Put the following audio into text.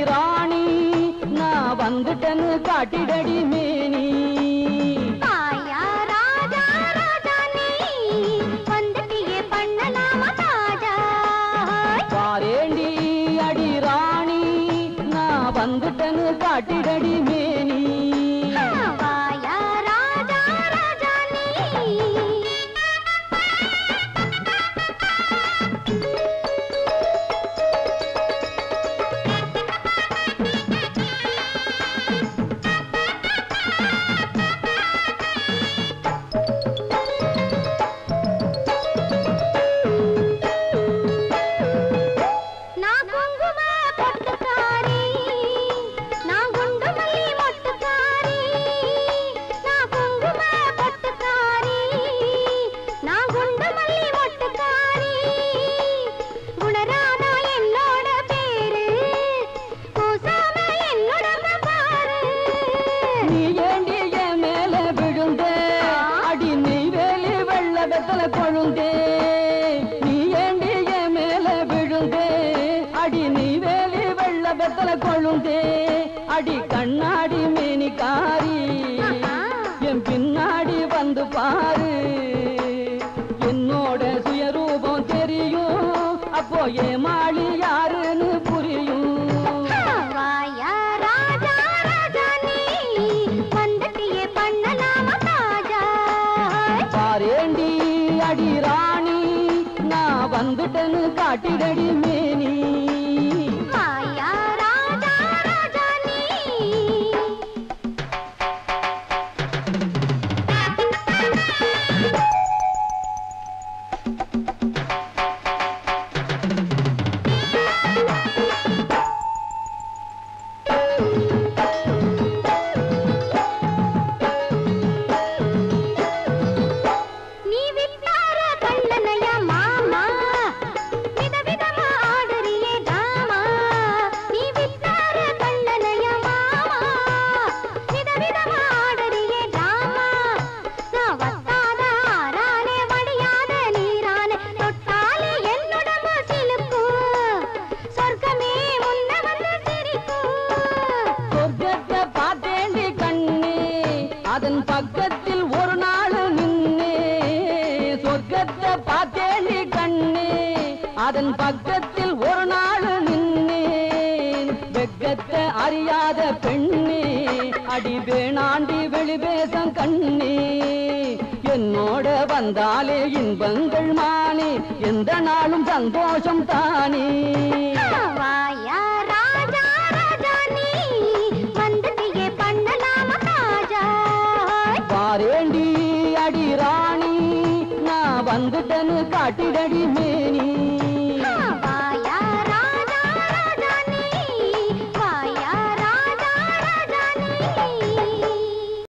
ராணி நான் வந்துட்டேன்னு காட்டிடடி மேனி வாயா ராஜா ராஜா நீ வந்துட்டியே பண்ணலாமா தாஜா பாரேண்டி அடி ராணி நான் வந்துட்டேன்னு காட்டிடடி மேனி வாயா ராஜா ராஜா நீ நான் குங்கும பொட்டுக்காரி நான் குண்டு மல்லி மொட்டுக்காரி நான் குங்கும பொட்டுக்காரி நான் குண்டு மல்லி மொட்டுக்காரி குணராதா என்னோட பேரு கூசாம என்னோட பாரு நீ ஏண்டி என் மேல விழுந்த அடி நீ வேலி வெள்ள வெத்தல கொழுந்தே நீ ஏண்டி என் மேல விழுந்த அடி நீ வேலி வெள்ள வெத்தல கொழுந்தே அடி கண்ணாடி மேனிக்காரி என் பின்னாடி வந்து பாரு என்னோட சுயரூபம் தெரியும் அப்போ ஏமாளி யாருன்னு புரியும் வாயா ராஜா ராஜா நீ வந்துட்டியே பண்ணலாமா தாஜா பாரேண்டி அடி ராணி நான் வந்துட்டேன்னு காட்டிடடி மேனி வாயா ராஜா ராஜா நீ நீ விட்டார கண்ணனையா மாமா விதவிதமா ஆடுறியே தாமா நீ விட்டார கண்ணனையா மாமா விதவிதமா ஆடுறியே தாமா நான் வத்தாத ஆறானே வடியாத நீரானே தொட்டாலே என்னுடம்பு சிலுக்கும் சொர்க்கமே முன்ன வந்து சிரிக்கும் சொர்க்கத்தை பார்த்தேண்டி கண்ணே அதன் பக்கத்தில் ஒரு நாள் நின்னே சொர்க்கத்தை பார்த்தேண்டி கண்ணே அதன் பக்கத்தில் ஒரு நாள் நின்னேன் வெக்கத்தை அறியாத பெண்ணே அடி வேணாண்டி வெளிவேசம் கண்ணே என்னோட வந்தாலே இன்பங்கள் மானே எந்த நாளும் சந்தோஷம் தானே வாயா ராஜா ராஜா நீ வந்துட்டியே பண்ணலாமா தாஜா பாரேண்டி அடி ராணி நான் வந்துட்டேன்னு காட்டிடடி மே